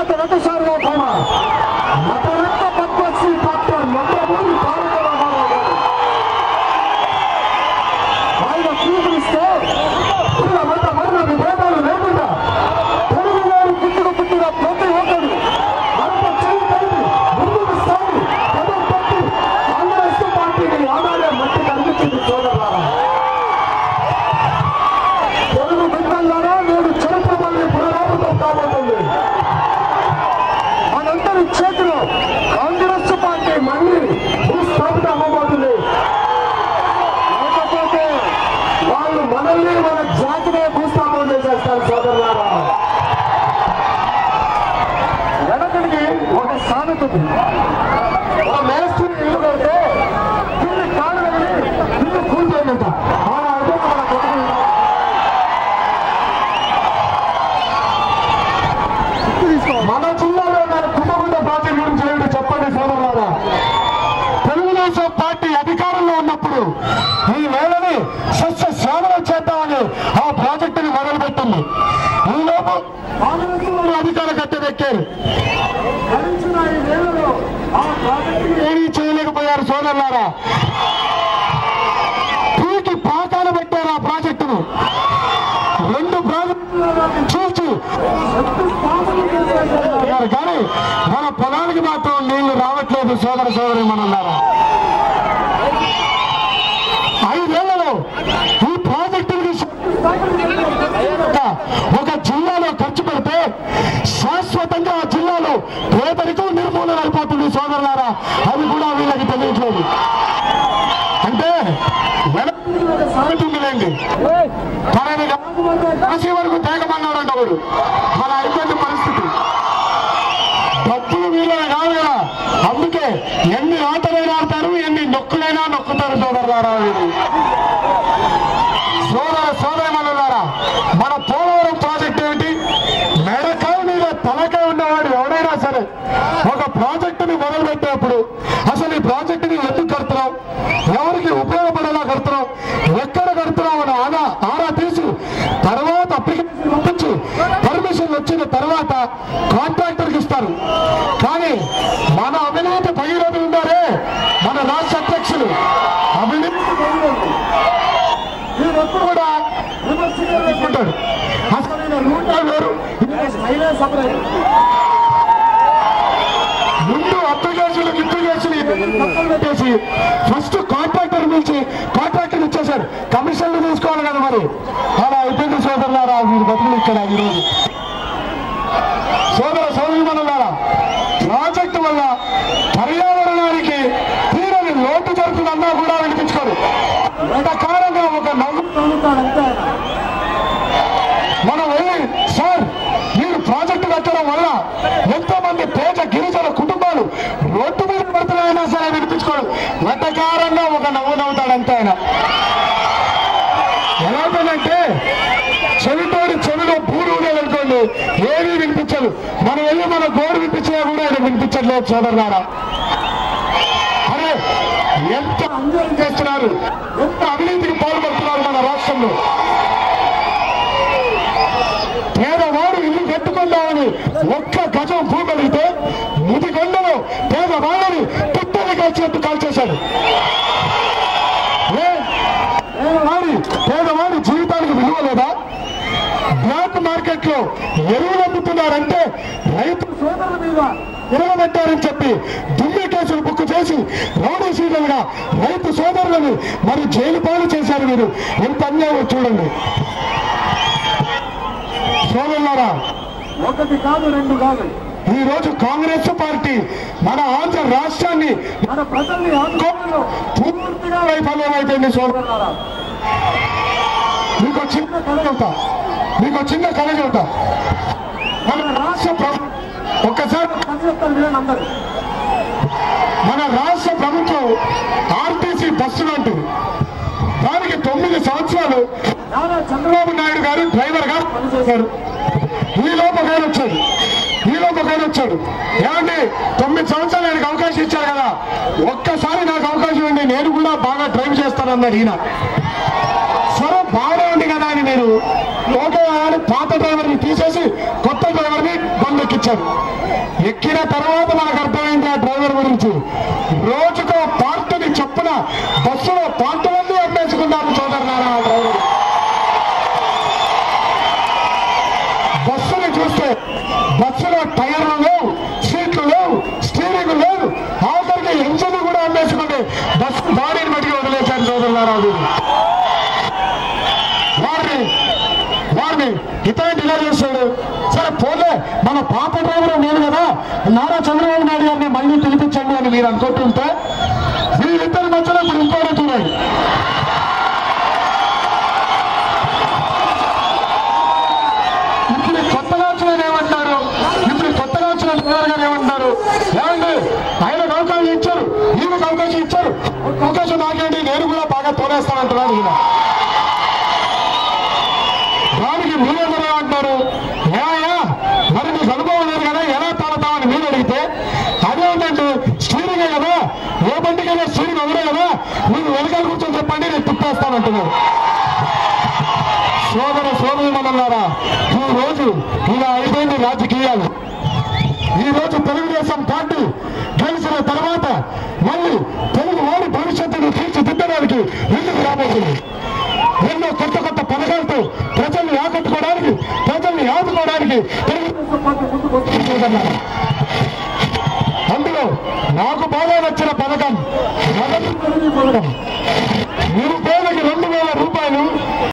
భారత నట సార్వభౌమ నటరత్న పద్మశ్రీ డాక్టర్ నందమూరి తారక రామారావు గారు ఆయన పిలుపునిస్తే కుల మత వర్ణ విభేదాలు లేకుండా తెలుగు వారు పుట్టుక పుట్టిన ప్రతి ఒక్కరు మరొక చేయి కలిపి ముందుకు సాగి పదం పట్టి కాంగ్రెస్ పార్టీని ఆనాడే మట్టి కనిపించింది సోదరులారా తెలుగు బిడ్డలారా నేడు చరిత్ర మళ్ళీ పునరావృతం కాబోతుంది మనందరి చేతిలో కాంగ్రెస్ పార్టీ మళ్ళీ భూస్థాపిత అవ్వబోతుంది లేకపోతే వాళ్ళు మనల్ని మన జాతినే భూస్థాపన చేసేస్తారు సోదరులారా వెనకడికి ఒక సామెత ఉంది ఒక మేస్త్రి ఇల్లు కడితే దీన్ని కాదు వెళ్ళి ఇల్లు కూల్చేయమంట మన అర్థం మన కొడుకు మన జిల్లాలో మన కుటుంబ ప్రాజెక్ట్ గురించి ఏమిటి చెప్పండి సోదరులారా తెలుగుదేశం పార్టీ అధికారంలో ఉన్నప్పుడు ఈ వేళని సస్య శ్యామలం చేద్దామని ఆ ప్రాజెక్టుని మొదలుపెట్టింది ఈలోపు కాంగ్రెస్ వాళ్ళు అధికార కట్టెదెక్కారు గడిచిన ఈ వేళలో ఆ ప్రాజెక్టుని ఏమీ చేయలేకపోయారు సోదరులారా పీకి పాకాలు పెట్టారు ఆ ప్రాజెక్టును రెండు ప్రాజెక్టులను చూసి అన్నారు కానీ మన పొలానికి మాత్రం నీళ్లు రావట్లేదు సోదర సోదరి మనన్నారా ఐదేళ్లలో ఈ ప్రాజెక్టుకి ఒక జిల్లాలో ఖర్చు పెడితే శాశ్వతంగా ఆ జిల్లాలో పేదరికం నిర్మూలన అయిపోతుంది సోదరులారా అది కూడా వీళ్ళకి తెలియట్లేదు అంటే సాగుతుందిలేండి తనని కాశీ వరకు తేగమన్నాడంట వాడు మన అయిపోయింది పరిస్థితి డబ్బులు వీళ్ళ కాదు కదా అందుకే ఎన్ని ఆటలైనా ఆడతారు ఎన్ని నొక్కులైనా నొక్కుతారు సోదరులారా వీరు సోదర సోదరమనులారా మన పోలవరం ప్రాజెక్ట్ ఏంటి మెడకాయ మీద తలకాయ ఉన్నవాడు ఎవడైనా సరే ఒక ప్రాజెక్టుని మొదలుపెట్టేప్పుడు అసలు ఈ ప్రాజెక్టుని ఎందుకు కడుతున్నాం ఎవరికి ఉపయోగపడేలా కడుతున్నాం ఎక్కడ కడుతున్నాం అని ఆరా ఆరా తీసి తర్వాత అప్లికేషన్ పంపించి పర్మిషన్ వచ్చిన తర్వాత కాంట్రాక్టర్కి ఇస్తారు కానీ మన అవినీతి భగీరథులు ఉన్నారే మన రాష్ట్ర అధ్యక్షులు అవినీతి భగీరథులు వీరెప్పుడు కూడా విమర్శగా పెట్టుకుంటాడు అసలు ఈయన రూటే వేరు ఈయన స్టైలే సపరేట్ ముందు అప్లికేషన్లు అప్లికేషన్లు పక్కన పెట్టేసి ఫస్ట్ కాంట్రాక్టర్ పిలిచి కాంట్రాక్టర్ ఇచ్చేశారు కమిషన్లు తీసుకోవాలి కదా మరి అలా అయిపోయింది సోదరులారా మీరు బతుకులు ఇక్కడ ఈరోజు సోదర సోదరిమనులారా ప్రాజెక్టు వల్ల పర్యావరణానికి తీరని లోటు జరుగుతుందన్నా కూడా వినిపించుకోరు ఎంతకాలంగా ఒక నవ్వు నవ్వుతాడంటే మనం వెళ్ళి సార్ మీరు ప్రాజెక్టు కట్టడం వల్ల ఎంతో మంది పేద గిరిజన కుటుంబాలు రోడ్డు మీద పడుతున్నాయన్నా సరే వినిపించుకోడు వెటకారంగా ఒక నవ్వు నవ్వుతాడంతే ఆయన ఎలాగంటే చెవితోడి చెవిలో పూరు అనుకోండి ఏమీ వినిపించదు మనం వెళ్ళి మన గోడు వినిపించినా కూడా ఆయన వినిపించట్లేదు సోదరులారా అరే ఎంత అన్యాయం చేస్తున్నారు ఎంత అవినీతికి పాల్పడుతున్నారు మన రాష్ట్రంలో పేదవాడు ఇల్లు కట్టుకుందామని ఒక్క గజం భూమి అడిగితే ముదిగొండలో పేదవాళ్ళని పుట్టని కాల్చినట్టు కాల్చేశాడు ఏ? పేదవాడి పేదవాడి జీవితానికి విలువ లేదా బ్లాక్ మార్కెట్ లో ఎరువులు అమ్ముతున్నారంటే రైతు సోదరుల మీద తిరగబెట్టారని చెప్పి దుమ్మి కేసులు బుక్ చేసి రౌడీ సీట్లుగా రైతు సోదరులను మరి జైలు పాలు చేశారు మీరు ఎంత అన్యాయం చూడండి సోదరులారా ఒకటి కాదు రెండు కాదు ఈ రోజు కాంగ్రెస్ పార్టీ మన ఆంధ్ర రాష్ట్రాన్ని మన ప్రజల్ని ఆదుకోవడంలో పూర్తిగా వైఫల్యం అయిపోయింది సోదరులారా మీకు చిన్న కళ చెబుతా మీకు చిన్న కళ చెబుతా మన రాష్ట్ర ప్రభుత్వం ఒక్కసారి కథ చెప్తాను వినండి అందరూ మన రాష్ట్ర ప్రభుత్వం ఆర్టీసీ బస్సులు అంటుంది దానికి తొమ్మిది సంవత్సరాలు నారా చంద్రబాబు నాయుడు గారు డ్రైవర్ గా పనిచేశారు ఈ లోపు పేరు వచ్చాడు ఈ లోపు పేరు వచ్చాడు ఏమండి తొమ్మిది సంవత్సరాలు ఆయనకు అవకాశం ఇచ్చారు కదా ఒక్కసారి నాకు అవకాశం ఉంది నేను కూడా బాగా డ్రైవ్ చేస్తానన్నాడు ఈయన సరే బాగానే ఉంది కదా అని నేను ఓకే అని పాత డ్రైవర్ని తీసేసి కొత్త డ్రైవర్ని బందెక్కిచ్చారు ఎక్కించారు ఎక్కిన తర్వాత మనకు అర్థమైంది ఆ డ్రైవర్ గురించి రోజుకో పార్టీని చొప్పున బస్సులో పార్టీలన్నీ అమ్మేసుకున్నారు సోదరులారా ఆ డ్రైవర్ బస్సుని చూస్తే బస్సులో టైర్లు లేవు సీట్లు లేవు స్టీరింగ్ లేదు ఆఖరికి ఎంజిన్ కూడా అమ్మేసుకుంటే బస్సు బాడీని బట్టి వదిలేశారు సోదరులారా అది వారిని వారిని ఇతను ఇలా చేశాడు సరే పోలే మన పాత డ్రైవర్ నేను కదా నారా చంద్రబాబు నాయుడు గారిని మళ్ళీ పిలిపించండి అని మీరు అనుకుంటుంటే వీళ్ళిద్దరి మధ్యలో ఇప్పుడు ఇంకోటి చూడండి ఇప్పుడు కొత్తగా వచ్చిన ఏమంటారు ఇప్పుడు కొత్తగా వచ్చిన డ్రైవర్ గారు ఏమంటారు ఏమండి ఆయనకు అవకాశం ఇచ్చారు ఈయనకు అవకాశం ఇచ్చారు అవకాశం నాకేంటి నేను కూడా బాగా తోలేస్తానంటున్నాడు ఈయన దానికి మీరెందరూ ఏమంటారు ఏమయ్యా మరి నీకు అనుభవం లేదు కదా ఎలా తాళతామని మీరు అడిగితే అదేంటంటే స్టీరింగే కదా ఏ బండికైనా స్టీరింగ్ ఎవరే కదా మీరు వెనకాల కూర్చొని చెప్పండి నేను తిప్పేస్తానంటున్నారు సోదర సోదరి మనల్లారా ఈ రోజు ఇలా అయిపోయింది రాజకీయాలు ఈ రోజు తెలుగుదేశం పార్టీ గెలిచిన తర్వాత మళ్ళీ తెలుగు వారి భవిష్యత్తును తీర్చిదిద్దడానికి ముందుకు రాబోతుంది ఎన్నో కొత్త కొత్త పథకాలతో ప్రజల్ని ఆకట్టుకోవడానికి ప్రజల్ని ఆదుకోవడానికి తెలుగుదేశం పార్టీ ముందుకు వస్తుందన్నారు అందులో నాకు బాగా నచ్చిన పథకం నగదు పథకం